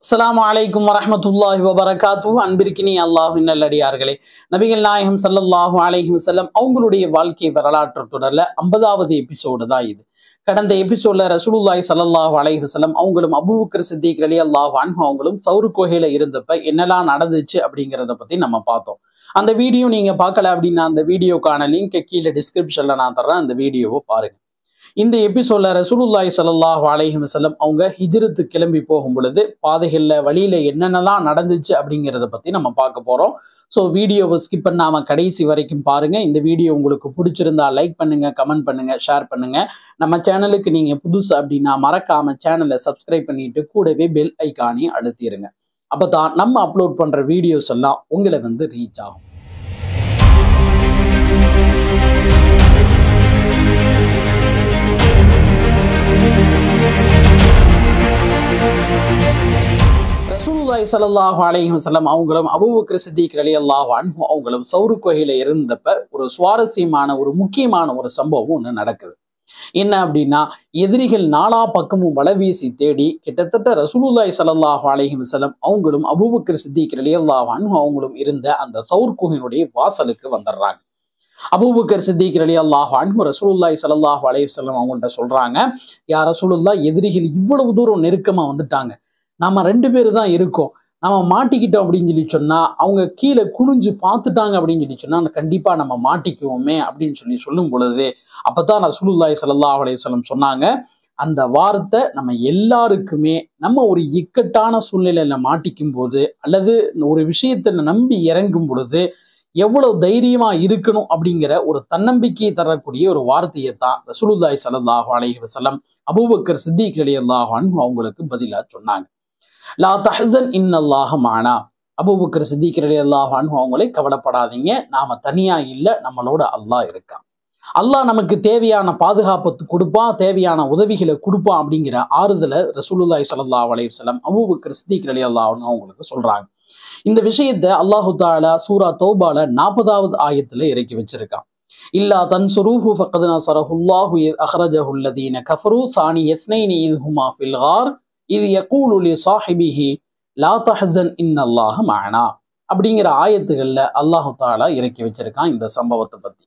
அஸ்ஸலாமு அலைக்கும் வரஹ்மத்துல்லாஹி வபரகாத்து அன்பிற்கினி அல்லாஹின் நல்லடியார்களே நபிகள் நாயகம் ஸல்லல்லாஹு அலைஹி வஸல்லம் அவங்களுடைய வாழ்க்கை வரலாற்று தொடர்ல ஐம்பதாவது எபிசோடு தான் இது கடந்த எபிசோட்ல ரசூலுல்லாஹி ஸல்லல்லாஹு அலைஹி வஸல்லம் அவங்களும் அபூபக்கர் சித்திக் ரலியல்லாஹு அன்ஹு அவங்களும் சவுரு குகையில இருந்தப்ப என்னெல்லாம் நடந்துச்சு அப்படிங்கிறத பத்தி நம்ம பார்த்தோம் அந்த வீடியோ நீங்க பார்க்கல அப்படின்னா அந்த வீடியோக்கான லிங்க் கீழே டிஸ்கிரிப்ஷன்ல நான் தர்றேன் அந்த வீடியோவை பாருங்க இந்த எபிசோட்ல ரசூலுல்லாஹி ஸல்லல்லாஹு அலைஹி வஸல்லம் அவங்க ஹிஜ்ரத்து கிளம்பி போகும் பொழுது பாதைகள்ல வழியில என்னென்னலாம் நடந்துச்சு அப்படிங்கிறத பத்தி நம்ம பார்க்க போறோம் ஸோ வீடியோவை ஸ்கிப் பண்ணாம கடைசி வரைக்கும் பாருங்க இந்த வீடியோ உங்களுக்கு பிடிச்சிருந்தா லைக் பண்ணுங்க கமெண்ட் பண்ணுங்க ஷேர் பண்ணுங்க நம்ம சேனலுக்கு நீங்க புதுசு அப்படின்னா மறக்காம சேனலை சப்ஸ்கிரைப் பண்ணிட்டு கூடவே பெல் ஐக்கானையும் அழுத்திடுங்க அப்பதான் நம்ம அப்லோட் பண்ற வீடியோஸ் எல்லாம் உங்களை வந்து ரீச் ஆகும் ரசூலுல்லாஹி ஸல்லல்லாஹு அலைஹி வஸல்லம் அவங்களும் அபூபக்கர் சித்திக் ரலியல்லாஹு அன்ஹு அவங்களும் சௌரு குகையில இருந்தப்ப ஒரு சுவாரஸ்யமான ஒரு முக்கியமான ஒரு சம்பவம் ஒன்று நடக்குது என்ன அப்படின்னா எதிரிகள் நாலா பக்கமும் வலை வீசி தேடி கிட்டத்தட்ட ரசூலுல்லாஹி ஸல்லல்லாஹு அலைஹி வஸல்லம் அவங்களும் அபூபக்கர் சித்திக் ரலியல்லாஹு அன்ஹு அவங்களும் இருந்த அந்த சௌர் குகையினுடைய வாசலுக்கு வந்துடுறாங்க அபூபக்கர் சித்திக் ரலி அல்லாஹ் அன்ஹு ரசூலுல்லாஹி ஸல்லல்லாஹு அலைஹி வஸல்லம் அவங்கள்ட்ட சொல்றாங்க யா ரசூலுல்லாஹ் எதிரிகள் இவ்வளவு தூரம் நெருக்கமா வந்துட்டாங்க நம்ம ரெண்டு பேர் தான் இருக்கோம் நம்ம மாட்டிக்கிட்டோம் அப்படின்னு சொல்லி சொன்னா அவங்க கீழே குனிஞ்சு பார்த்துட்டாங்க அப்படின்னு சொல்லி சொன்னா கண்டிப்பா நம்ம மாட்டிக்குவோமே அப்படின்னு சொல்லி சொல்லும் பொழுது அப்பதான் ரசூலுல்லாஹி ஸல்லல்லாஹு அலைஹி வஸல்லம் சொன்னாங்க அந்த வார்த்தை நம்ம எல்லாருக்குமே நம்ம ஒரு இக்கட்டான சூழ்நிலையில மாட்டிக்கும் போது அல்லது ஒரு விஷயத்துல நம்பி இறங்கும் பொழுது எவ்வளவு தைரியமா இருக்கணும் அப்படிங்கிற ஒரு தன்னம்பிக்கையை தரக்கூடிய ஒரு வார்த்தையை தான் ரசூலுல்லாஹி ஸல்லல்லாஹு அலைஹி வஸல்லம் அபூபக்கர் சித்திக் ரலியல்லாஹு அன்ஹு அவங்களுக்கு பதிலா சொன்னாங்க லா தஹசன் இன்னல்லாஹ மானா அபூபக்கர் சித்திக் ரலியல்லாஹு அன்ஹு அவங்களே கவலைப்படாதீங்க நாம தனியா இல்ல நம்மளோட அல்லாஹ் இருக்கான் அல்லாஹ் நமக்கு தேவையான பாதுகாப்பு கொடுப்பான் தேவையான உதவிகளை கொடுப்பான் அப்படிங்கிற ஆறுதலை ரசூலுல்லாஹி ஸல்லல்லாஹு அலைஹி வஸல்லம் அபூபக்கர் சித்திக் ரலியல்லாஹு அன்ஹு அவங்களுக்கு சொல்றாங்க இந்த விஷயத்த அல்லாஹு தாலா சூரா தௌபால நாற்பதாவது ஆயத்துல இறக்கி வச்சிருக்கான் இல்லா தன் சுரூஹு ஃபக்கத் நசரஹுல்லாஹு இத் அஹ்ரஜஹு அல்லதீன கஃபரு சானி யஸ்னைனி இத் ஹுமா ஃபில் கார் இது யகூலு லி சாஹிபிஹி லா தஹசன் இன்னல்லாஹ மஅனா அப்படிங்கிற ஆயத்துகள்ல அல்லாஹு தாலா இறக்கி வச்சிருக்கான் இந்த சம்பவத்தை பத்தி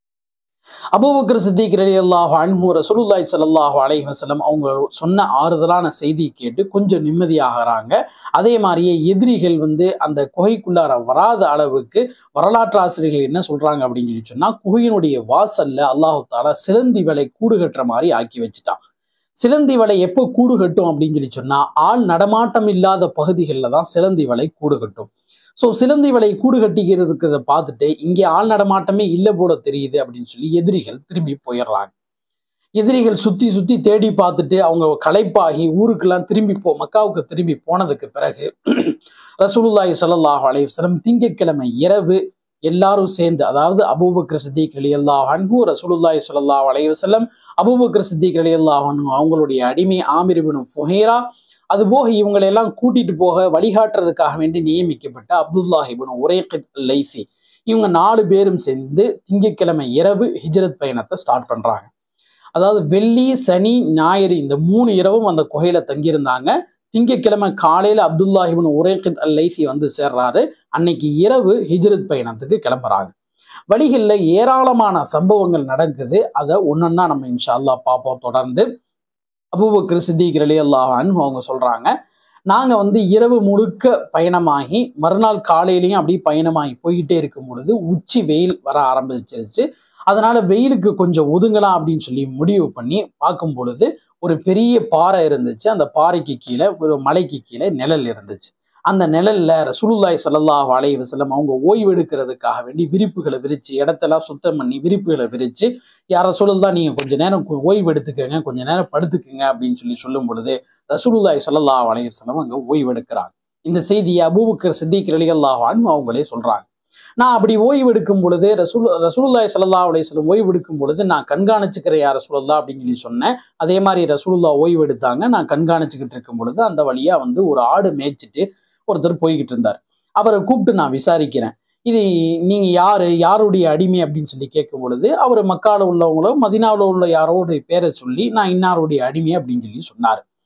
அபூபக்கர் சித்திக் ரலி அல்லாஹ் அன்ஹு ரசூலுல்லாஹி ஸல்லல்லாஹு அலைஹி வஸல்லம் அவங்க சொன்ன ஆறுதலான செய்தி கேட்டு கொஞ்சம் நிம்மதியாகிறாங்க அதே மாதிரியே எதிரிகள் வந்து அந்த குகைக்குள்ளார வராத அளவுக்கு வரலாற்று ஆசிரியர்கள் என்ன சொல்றாங்க அப்படின்னு சொல்லி சொன்னா குகையினுடைய வாசல்ல அல்லாஹு தாலா சிலந்தி வலை கூடு கட்டுற மாதிரி ஆக்கி வச்சுட்டான் சிலந்தி வலை எப்போ கூடு கட்டும் அப்படின்னு சொல்லி சொன்னா ஆள் நடமாட்டம் இல்லாத பகுதிகளில் தான் சிலந்தி வலை கூடு கட்டும் ஸோ சிலந்தி வலை கூடு கட்டிக்கிறதுக்கிறத பார்த்துட்டு இங்கே ஆள் நடமாட்டமே இல்லை போல தெரியுது அப்படின்னு சொல்லி எதிரிகள் திரும்பி போயிடுறாங்க எதிரிகள் சுத்தி சுத்தி தேடி பார்த்துட்டு அவங்க களைப்பாகி ஊருக்கெல்லாம் திரும்பி போ மக்காவுக்கு திரும்பி போனதுக்கு பிறகு ரசூலுல்லாஹி ஸல்லல்லாஹு அலைஹி வஸல்லம் திங்கட்கிழமை இரவு எல்லாரும் சேர்ந்து அதாவது அபூபக்கர் சித்திக் அலி அல்லாஹ் அன்ஹு ரசூலுல்லாஹி ஸல்லல்லாஹு அலைஹி வஸல்லம் அபூபக்கர் சித்திக் அலி அல்லாஹ் அன்ஹு அவங்களுடைய அடிமை ஆமிர் இப்னு ஃபுஹைரா அதுபோக இவங்களை எல்லாம் கூட்டிட்டு போக வழிகாட்டுறதுக்காக வேண்டி நியமிக்கப்பட்ட அப்துல்லாஹ் இப்னு உரைகித் லைசி இவங்க நாலு பேரும் சேர்ந்து திங்கட்கிழமை இரவு ஹிஜ்ரத் பயணத்தை ஸ்டார்ட் பண்றாங்க அதாவது வெள்ளி சனி ஞாயிறு இந்த மூணு இரவும் அந்த குகையில தங்கியிருந்தாங்க திங்கட்கிழமை காலையில அப்துல்லாஹிபின் உரேகித் அல் லைசி வந்து சேர்றாரு அன்னைக்கு இரவு ஹிஜ்ரத் பயணத்துக்கு கிளம்புறாங்க வழிகளில் ஏராளமான சம்பவங்கள் நடக்குது அதை ஒன்னொன்னா நம்ம இன்ஷா அல்லா பார்ப்போம் தொடர்ந்து அபூபக்கர் சித்திக் அலி அல்லாஹ் அவங்க சொல்றாங்க நாங்க வந்து இரவு முழுக்க பயணமாகி மறுநாள் காலையிலையும் அப்படியே பயணமாகி போயிட்டே இருக்கும் பொழுது உச்சி வெயில் வர ஆரம்பிச்சிருச்சு அதனால வெயிலுக்கு கொஞ்சம் ஒதுங்கலாம் அப்படின்னு சொல்லி முடிவு பண்ணி பார்க்கும் பொழுது ஒரு பெரிய பாறை இருந்துச்சு அந்த பாறைக்கு கீழே ஒரு மலைக்கு கீழே நிழல் இருந்துச்சு அந்த நிழல்ல ரசூலுல்லாய் சல்லாஹ் அலைஹி வஸல்லம் அவங்க ஓய்வு எடுக்கிறதுக்காக வேண்டி விரிப்புகளை விரிச்சு இடத்தெல்லாம் சுத்தம் பண்ணி விரிப்புகளை விரிச்சு யார சொல்லலாம் நீங்க கொஞ்ச நேரம் ஓய்வு எடுத்துக்கங்க கொஞ்ச நேரம் படுத்துக்குங்க அப்படின்னு சொல்லி சொல்லும் பொழுது ரசூலுல்லாய் சல்லாஹ் அலைஹி வஸல்லம் அங்க ஓய்வு எடுக்கிறாங்க இந்த செய்தியை அபூபக்கர் சித்திக் ரலிகல்லாஹ் அவங்களே சொல்றாங்க நான் அப்படி ஓய்வு எடுக்கும் பொழுது ரசூல் ரசூலுல்லாய் சல்லா அலையம் ஓய்வு எடுக்கும் பொழுது நான் கண்காணிச்சுக்கிறேன் யார் ரசூலுல்லா அப்படின்னு சொல்லி சொன்னேன் அதே மாதிரி ரசூலுல்லா ஓய்வு எடுத்தாங்க நான் கண்காணிச்சுக்கிட்டு இருக்கும் பொழுது அந்த வழியா வந்து ஒரு ஆடு மேய்ச்சிட்டு ஒருத்தர் போய்கிட்டு இருந்தார் அவரை கூப்பிட்டு நான் விசாரிக்கிறேன் இது நீங்க யாரு யாருடைய அடிமை அப்படின்னு சொல்லி கேட்கும் பொழுது அவர் மக்கால உள்ளவங்களோ மதினாவில் உள்ள யாரோடைய பேரை சொல்லி நான் இன்னாருடைய அடிமை அப்படின்னு சொல்லி சொன்னார்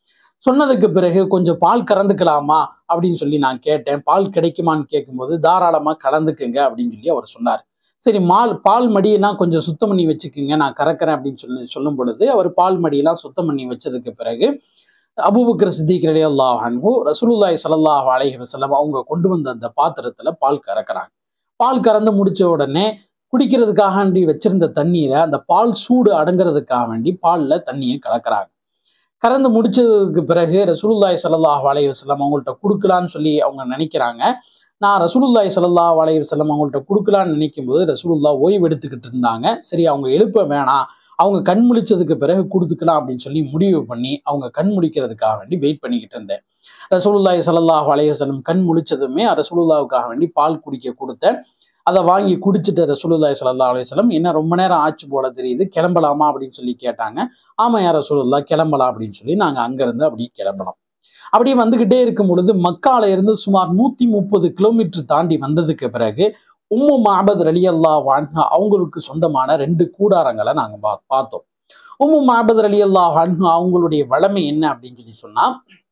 சொன்னதுக்கு பிறகு கொஞ்சம் பால் கறந்துக்கலாமா அப்படின்னு சொல்லி நான் கேட்டேன் பால் கிடைக்குமான்னு கேட்கும்போது தாராளமா கலந்துக்குங்க அப்படின்னு சொல்லி அவர் சொன்னார் சரி மால் பால் மடியெல்லாம் கொஞ்சம் சுத்தம் பண்ணி வச்சுக்குங்க நான் கறக்கிறேன் அப்படின்னு சொல்லி சொல்லும் பொழுது அவர் பால் மடியெல்லாம் சுத்தம் பண்ணி வச்சதுக்கு பிறகு அபூபக்கர் சித்திக் ரலி அல்லாஹ் அன்ஹு ரசூலுல்லாஹி ஸல்லல்லாஹு அலைஹி வஸல்லம் அவங்க கொண்டு வந்த அந்த பாத்திரத்துல பால் கறக்குறாங்க பால் கறந்து முடிச்ச உடனே குடிக்கிறதுக்காக வேண்டி வச்சிருந்த தண்ணீரை அந்த பால் சூடு அடங்குறதுக்காக வேண்டி பால்ல தண்ணியை கலக்குறாங்க கறந்து முடிச்சதுக்கு பிறகு ரசூலுல்லாஹி ஸல்லல்லாஹு அலைஹி வஸல்லம் அவங்கள்ட்ட கொடுக்கலான்னு சொல்லி அவங்க நினைக்கிறாங்க நான் ரசூலுல்லாஹி ஸல்லல்லாஹு அலைஹி வஸல்லம் அவங்கள்ட்ட கொடுக்கலான்னு நினைக்கும் போது ரசூலுல்லா ஓய்வு எடுத்துக்கிட்டு இருந்தாங்க சரி அவங்க எழுப்ப வேணாம் அவங்க கண் முழிச்சதுக்கு பிறகு கொடுத்துக்கலாம் அப்படின்னு சொல்லி முடிவு பண்ணி அவங்க கண் முழிக்கிறதுக்காக வேண்டி வெயிட் பண்ணிக்கிட்டு இருந்தேன் ரசூலுல்லாஹி ஸல்லல்லாஹு அலைஹி வஸல்லம் கண் முழிச்சதுமே ரசூலுல்லாவுக்காக வேண்டி பால் குடிக்க கொடுத்தேன் அதை வாங்கி குடிச்சிட்டு ரசூலுல்லாஹி ஸல்லல்லாஹு அலைஹி வஸல்லம் என்ன ரொம்ப நேரம் ஆச்சு போல தெரியுது கிளம்பலாமா அப்படின்னு சொல்லி கேட்டாங்க ஆமா யார் ரசூலுல்லா கிளம்பலாம் அப்படின்னு சொல்லி நாங்க அங்கிருந்து அப்படி கிளம்பலாம் அப்படியே வந்துகிட்டே இருக்கும் பொழுது மக்கால இருந்து சுமார் நூத்தி முப்பது கிலோமீட்டர் தாண்டி வந்ததுக்கு பிறகு உம்மு மாபத் அலி அல்லா வான்ஹா அவங்களுக்கு சொந்தமான ரெண்டு கூடாரங்களை நாங்க பா- பார்த்தோம் உம்மு மாபத் அலி அல்லா வான்ஹா அவங்களுடைய வளமை என்ன அப்படின்னு சொல்லி சொன்னா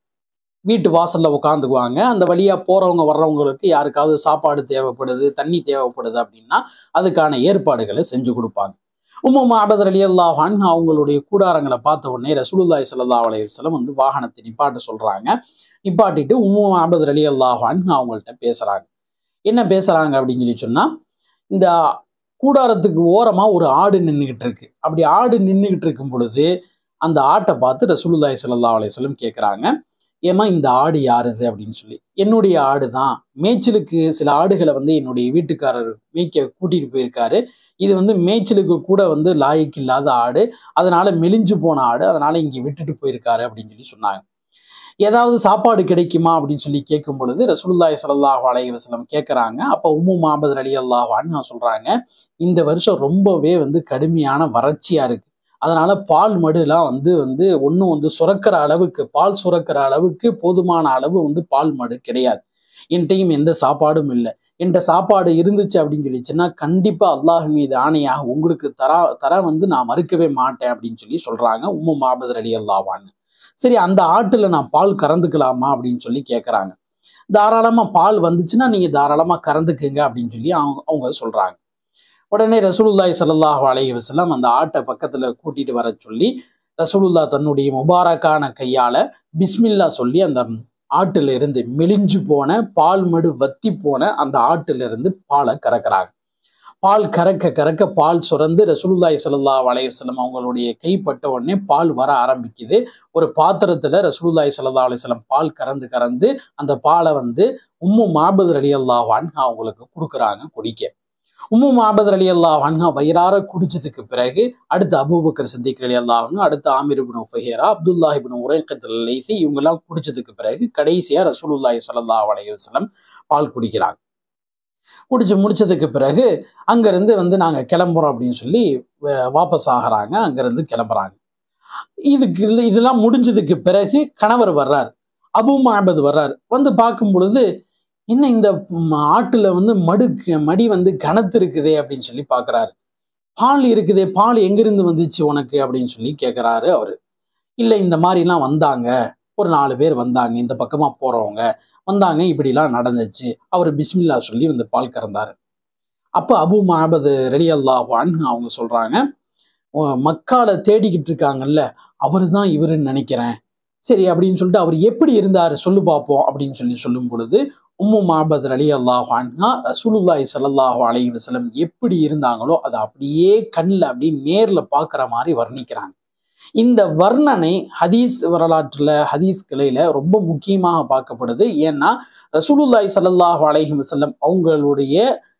வீட்டு வாசல்ல உட்காந்துக்குவாங்க அந்த வழியா போறவங்க வர்றவங்களுக்கு யாருக்காவது சாப்பாடு தேவைப்படுது தண்ணி தேவைப்படுது அப்படின்னா அதுக்கான ஏற்பாடுகளை செஞ்சு கொடுப்பாங்க உம்மு மாபத் அலி அல்லாஹ் அவங்களுடைய கூடாரங்களை பார்த்த உடனே ரசூலுல்லாஹி ஸல்லல்லாஹு அலைஹி வஸல்லம் வந்து வாகனத்தை நிப்பாட்ட சொல்றாங்க நிப்பாட்டிட்டு உம்மு மாபத் அலி அல்லாஹ் அவங்கள்ட்ட பேசுறாங்க என்ன பேசுறாங்க அப்படின்னு சொல்லி சொன்னா இந்த கூடாரத்துக்கு ஓரமா ஒரு ஆடு நின்றுகிட்டு இருக்கு அப்படி ஆடு நின்றுகிட்டு இருக்கும் பொழுது அந்த ஆட்டை பார்த்து ரசூலுல்லாஹி ஸல்லல்லாஹு அலைஹி வஸல்லம் கேட்குறாங்க ஏமா இந்த ஆடு யாருது அப்படின்னு சொல்லி என்னுடைய ஆடு தான் மேய்ச்சலுக்கு சில ஆடுகளை வந்து என்னுடைய வீட்டுக்காரர் மேய்க்க கூட்டிட்டு போயிருக்காரு இது வந்து மேய்ச்சலுக்கு கூட வந்து லாய்க்கு இல்லாத ஆடு அதனால மெலிஞ்சு போன ஆடு அதனால இங்க விட்டுட்டு போயிருக்காரு அப்படின்னு சொல்லி சொன்னாங்க ஏதாவது சாப்பாடு கிடைக்குமா அப்படின்னு சொல்லி கேட்கும் பொழுது ரசூலுல்லாஹி ஸல்லல்லாஹு அலைஹி வஸல்லம் கேட்குறாங்க அப்போ உம்மு மாபத் அலி அல்லாஹ் அன்ஹா சொல்றாங்க இந்த வருஷம் ரொம்பவே வந்து கடுமையான வறட்சியா இருக்கு அதனால பால் மடுலாம் வந்து வந்து ஒன்றும் வந்து சுரக்கிற அளவுக்கு பால் சுரக்கிற அளவுக்கு போதுமான அளவு வந்து பால் மடு கிடையாது என்கிட்டயும் எந்த சாப்பாடும் இல்லை என்கிட்ட சாப்பாடு இருந்துச்சு அப்படின்னு சொல்லிச்சுன்னா கண்டிப்பா அல்லாஹ் மீது ஆணையாக உங்களுக்கு தர தர வந்து நான் மறுக்கவே மாட்டேன் அப்படின்னு சொல்லி சொல்றாங்க உம்மு மாபத் அலி அல்லாவான்னு சரி அந்த ஆட்டுல நான் பால் கறந்துக்கலாமா அப்படின்னு சொல்லி கேட்குறாங்க தாராளமா பால் வந்துச்சுன்னா நீங்க தாராளமா கறந்துக்குங்க அப்படின்னு சொல்லி அவங்க அவங்க சொல்றாங்க உடனே ரசூலுல்லாஹி ஸல்லல்லாஹு அலைஹி வஸல்லம் அந்த ஆட்டை பக்கத்துல கூட்டிட்டு வர சொல்லி ரசூலுல்லா தன்னுடைய முபாரக்கான கையால பிஸ்மில்லா சொல்லி அந்த ஆட்டுல இருந்து மெலிஞ்சு போன பால் மடு வத்தி போன அந்த ஆட்டுல இருந்து பாலை கறக்குறாங்க பால் கறக்க கறக்க பால் சுரந்து ரசூலுல்லாஹி ஸல்லல்லாஹு அலைஹி வஸல்லம் அவங்களுடைய கைப்பட்ட உடனே பால் வர ஆரம்பிக்குது ஒரு பாத்திரத்துல ரசூலுல்லாஹி ஸல்லல்லாஹு அலைஹி வஸல்லம் பால் கறந்து கறந்து அந்த பாலை வந்து உம்மு மாபத் ரலியல்லாஹு அன்ஹா அவங்களுக்கு கொடுக்குறாங்க குடிக்க உம்மு மாபத் அலி அல்லாஹ் அன்ஹா வயிறார குடிச்சதுக்கு பிறகு அடுத்து அபூபக்கர் சித்திக் அலி அல்லாஹ் அடுத்து ஆமிர் இப்னு ஃபஹீரா அப்துல்லாஹ் இப்னு உரைக்கத் லைசி இவங்கெல்லாம் குடிச்சதுக்கு பிறகு கடைசியா ரசூலுல்லாஹி ஸல்லல்லாஹு அலைஹி வஸல்லம் பால் குடிக்கிறாங்க குடிச்சு முடிச்சதுக்கு பிறகு அங்கிருந்து வந்து நாங்க கிளம்புறோம் அப்படின்னு சொல்லி வ- வாபஸ் ஆகுறாங்க அங்கிருந்து கிளம்புறாங்க இதுக்கு இல்ல- இதெல்லாம் முடிஞ்சதுக்கு பிறகு கணவர் வர்றார் அபு மாபத் வர்றார் வந்து பார்க்கும் பொழுது என்ன இந்த ம், ஆட்டுல வந்து மடு மடி வந்து கனத்து இருக்குதே அப்படின்னு சொல்லி பார்க்கறாரு பால் இருக்குதே பால் எங்கிருந்து வந்துச்சு உனக்கு அப்படின்னு சொல்லி கேட்கறாரு அவரு இல்ல இந்த மாதிரிலாம் வந்தாங்க ஒரு நாலு பேர் வந்தாங்க இந்த பக்கமா போறவங்க வந்தாங்க இப்படிலாம் நடந்துச்சு அவர் பிஸ்மில்லா சொல்லி வந்து பால் கறந்தாரு அப்ப அபு மாபது ரெடி அல்லாஹ் அவங்க சொல்றாங்க "உன் மக்கால தேடிக்கிட்டு இருக்காங்கல்ல அவரு தான் இவருன்னு நினைக்கிறேன் சரி அப்படின்னு சொல்லிட்டு அவர் எப்படி இருந்தாரு சொல்லு பார்ப்போம் அப்படின்னு சொல்லி சொல்லும் பொழுது உம்மு மாபத் அலி அல்லாஹ் அன்ஹா ரசூலுல்லாஹி ஸல்லல்லாஹு அலைஹி வஸல்லம் எப்படி இருந்தாங்களோ அதை அப்படியே கண்ணில் அப்படியே நேர்ல பார்க்குற மாதிரி வர்ணிக்கிறாங்க இந்த வர்ணனை ஹதீஸ் வரலாற்றுல ஹதீஸ் கிளையில ரொம்ப முக்கியமாக பார்க்கப்படுது ஏன்னா ரசூலுல்லாஹி ஸல்லல்லாஹு அலைஹி வஸல்லம் அவங்களுடைய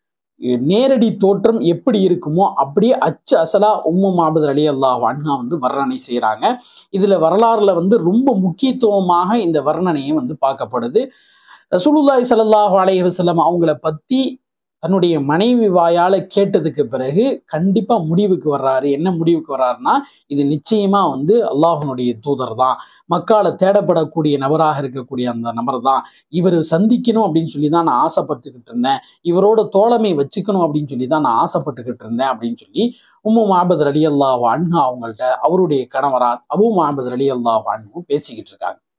நேரடி தோற்றம் எப்படி இருக்குமோ அப்படியே அச்சு அசலா உம்மு மாபத் அலி அல்லாஹ் அன்ஹா வந்து வர்ணனை செய்றாங்க இதுல வரலாறுல வந்து ரொம்ப முக்கியத்துவமாக இந்த வர்ணனையை வந்து பார்க்கப்படுது ரசூலுல்லாஹி ஸல்லல்லாஹு அலைஹி வஸல்லம் அவங்கள பத்தி தன்னுடைய மனைவி வாயால கேட்டதுக்கு பிறகு கண்டிப்பா முடிவுக்கு வர்றாரு என்ன முடிவுக்கு வர்றாருன்னா இது நிச்சயமா வந்து அல்லாஹ்வுடைய தூதர் தான் மக்கால தேடப்படக்கூடிய நபராக இருக்கக்கூடிய அந்த நபர் தான் இவர் சந்திக்கணும் அப்படின்னு சொல்லி தான் நான் ஆசைப்பட்டுக்கிட்டு இருந்தேன் இவரோட தோழமை வச்சுக்கணும் அப்படின்னு சொல்லி தான் நான் ஆசைப்பட்டுக்கிட்டு இருந்தேன் அப்படின்னு சொல்லி உம்மு மாபத் அலி அல்லாஹ் அன்ஹா அவங்கள்ட்ட அவருடைய கணவரான் அபு மாபத் அலி அல்லாஹ் அன்ஹு பேசிக்கிட்டு இருக்காங்க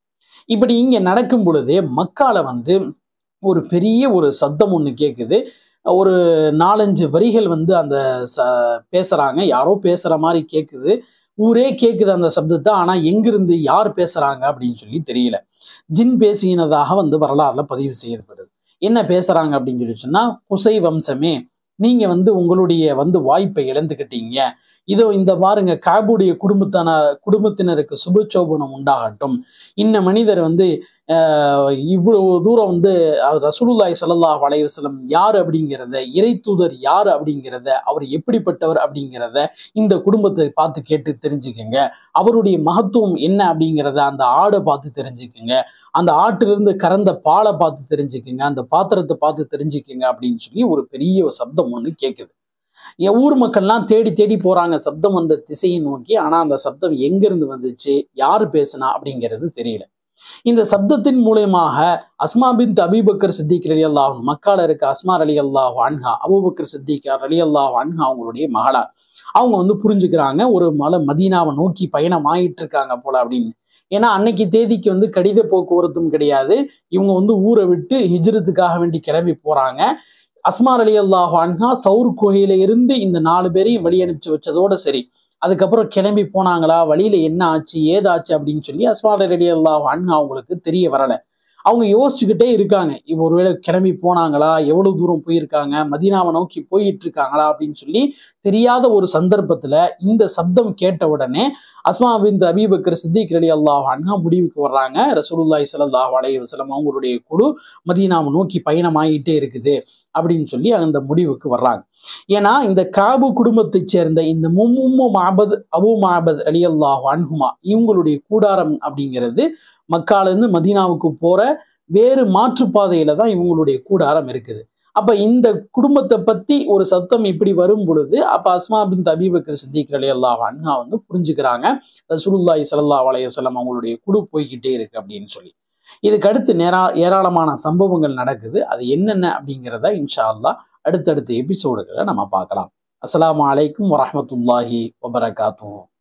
இப்படி இங்க நடக்கும் பொழுதே மக்கால வந்து ஒரு பெரிய ஒரு சத்தம் ஒன்று கேட்குது ஒரு நாலஞ்சு வரிகள் வந்து அந்த ச பேசுறாங்க யாரோ பேசுற மாதிரி கேட்குது ஊரே கேட்குது அந்த சப்தத்தை ஆனா எங்கிருந்து யார் பேசுறாங்க அப்படின்னு சொல்லி தெரியல ஜின் பேசினதாக வந்து வரலாறுல பதிவு செய்யப்படுது என்ன பேசுறாங்க அப்படின்னு சொல்லி சொன்னா குசை வம்சமே நீங்க வந்து உங்களுடைய வந்து வாய்ப்பை இழந்துக்கிட்டீங்க இதோ இந்த பாருங்க காபுடைய குடும்பத்தான குடும்பத்தினருக்கு சுபச்சோபனம் உண்டாகட்டும் இன்ன மனிதர் வந்து ஆஹ், இவ்வளவு தூரம் வந்து அவர் ரசூலுல்லாஹி ஸல்லல்லாஹு அலைஹி வஸல்லம் யார் அப்படிங்கிறத இறை தூதர் யார் அப்படிங்கிறத அவர் எப்படிப்பட்டவர் அப்படிங்கிறத இந்த குடும்பத்தை பார்த்து கேட்டு தெரிஞ்சுக்கங்க அவருடைய மகத்துவம் என்ன அப்படிங்கிறத அந்த ஆடை பார்த்து தெரிஞ்சுக்கங்க அந்த ஆட்டிலிருந்து கறந்த பாலை பார்த்து தெரிஞ்சுக்கங்க அந்த பாத்திரத்தை பார்த்து தெரிஞ்சுக்கங்க அப்படின்னு சொல்லி ஒரு பெரிய ஒரு சப்தம் ஒன்று கேட்குது என் ஊர் மக்கள்லாம் தேடி தேடி போறாங்க சப்தம் வந்த திசையை நோக்கி ஆனா அந்த சப்தம் எங்கிருந்து வந்துச்சு யாரு பேசுனா அப்படிங்கிறது தெரியல இந்த சப்தத்தின் மூலயமாக அஸ்மா பின் அபிபக்கர் சித்திக் அலி அல்லாஹ் மக்கால இருக்க அஸ்மா அலி அல்லாஹ் அன்ஹா அபுபக்கர் சித்திக் அலி அல்லாஹ் அன்ஹா அவங்களுடைய மகளார் அவங்க வந்து புரிஞ்சுக்கிறாங்க ஒரு மலை மதீனாவை நோக்கி பயணம் ஆயிட்டு இருக்காங்க போல அப்படின்னு ஏன்னா அன்னைக்கு தேதிக்கு வந்து கடித போக்குவரத்தும் கிடையாது இவங்க வந்து ஊரை விட்டு ஹிஜ்ரத்துக்காக வேண்டி கிளம்பி போறாங்க அஸ்மார் அலி அல்லாஹ் அன்ஹா சவுர் குகையில இருந்து இந்த நாலு பேரையும் வழி அனுப்பிச்சு வச்சதோட சரி அதுக்கப்புறம் கிளம்பி போனாங்களா வழியில என்ன ஆச்சு ஏதாச்சு அப்படின்னு சொல்லி அஸ்மார் அலி அல்லாஹ் அன்ஹா அவங்களுக்கு தெரிய வரல அவங்க யோசிச்சுக்கிட்டே இருக்காங்க இப்போ ஒருவேளை கிளம்பி போனாங்களா எவ்வளவு தூரம் போயிருக்காங்க மதீனாவை நோக்கி போயிட்டு இருக்காங்களா அப்படின்னு சொல்லி தெரியாத ஒரு சந்தர்ப்பத்துல இந்த சப்தம் கேட்ட உடனே அஸ்மா பின் அபீபக்கர் சித்திக் அலி அல்லாஹ் அன்ஹா முடிவுக்கு வர்றாங்க ரசூலுல்லாஹி ஸல்லல்லாஹு அலைஹி வஸல்லம் அவங்களுடைய குழு மதீனாவை நோக்கி பயணமாயிட்டே இருக்குது அப்படின்னு சொல்லி அந்த முடிவுக்கு வர்றாங்க ஏன்னா இந்த காபு குடும்பத்தைச் சேர்ந்த இந்த மும்மும்மு மாபத் அபு மாபத் அலி அல்லாஹ் அன்ஹுமா இவங்களுடைய கூடாரம் அப்படிங்கிறது மக்கால இருந்து மதீனாவுக்கு போற வேறு மாற்றுப்பாதையில தான் இவங்களுடைய கூடாரம் இருக்குது அப்ப இந்த குடும்பத்தை பத்தி ஒரு சத்தம் இப்படி வரும் பொழுது அப்ப அஸ்மா பின் அபீபக்கர் சித்திக் அலி அல்லாஹ் அன்ஹா வந்து புரிஞ்சுக்கிறாங்க ரசூலுல்லாஹி ஸல்லல்லாஹு அலைஹி வஸல்லம் அவங்களுடைய குழு போய்கிட்டே இருக்கு அப்படின்னு சொல்லி இதுக்கு அடுத்து நேரா ஏராளமான சம்பவங்கள் நடக்குது அது என்னென்ன அப்படிங்கிறத இன்ஷா அல்லாஹ் அடுத்தடுத்த எபிசோடுகளை நம்ம பார்க்கலாம் அஸ்ஸலாமு அலைக்கும் வரஹ்மத்துல்லாஹி வபரகாத்துஹு